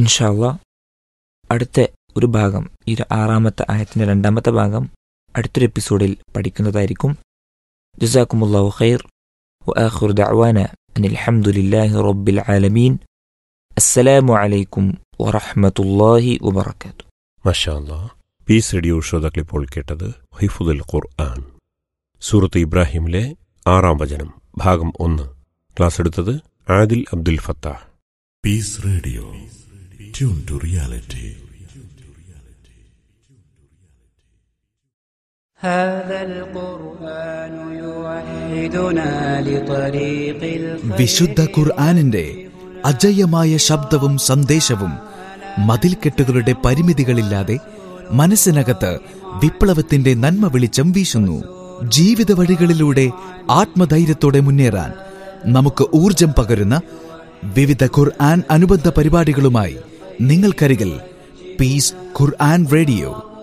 ഇൻഷാല്ല അടുത്ത ഒരു ഭാഗം ഈ ര- ആറാമത്തെ ആയത്തിന്റെ രണ്ടാമത്തെ ഭാഗം അടുത്തൊരു എപ്പിസോഡിൽ പഠിക്കുന്നതായിരിക്കും ജസാക്കുമുല്ലാഹു ഖൈർ وآخر دعوانا أن الحمد لله رب العالمين السلام عليكم ورحمة الله وبركاته മഷാല്ലാ പീസ് റേഡിയോ ശ്രോതാക്കൾ ഇപ്പോൾ കേട്ടത് ഹിഫുദുൽ ഖുർആൻ സൂറത്ത് ഇബ്രാഹിമിലെ ആറാം വചനം ഭാഗം ഒന്ന് ക്ലാസ് എടുത്തത് Adil Abdul Fattah Peace Radio. Tune to reality. هذا القرآن يوحدنا لطريق الخير വിശുദ്ധ ഖുർആാനിന്റെ അജയ്യമായ ശബ്ദവും സന്ദേശവും മതിൽക്കെട്ടുകളുടെ പരിമിതികളില്ലാതെ മനസ്സിനകത്ത് വിപ്ലവത്തിന്റെ നന്മ വെളിച്ചം വീശുന്നു ജീവിത വഴികളിലൂടെ ആത്മധൈര്യത്തോടെ മുന്നേറാൻ നമുക്ക് ഊർജം പകരുന്ന വിവിധ ഖുർആൻ അനുബന്ധ പരിപാടികളുമായി നിങ്ങൾക്കരികിൽ പീസ് ഖുർആൻ റേഡിയോ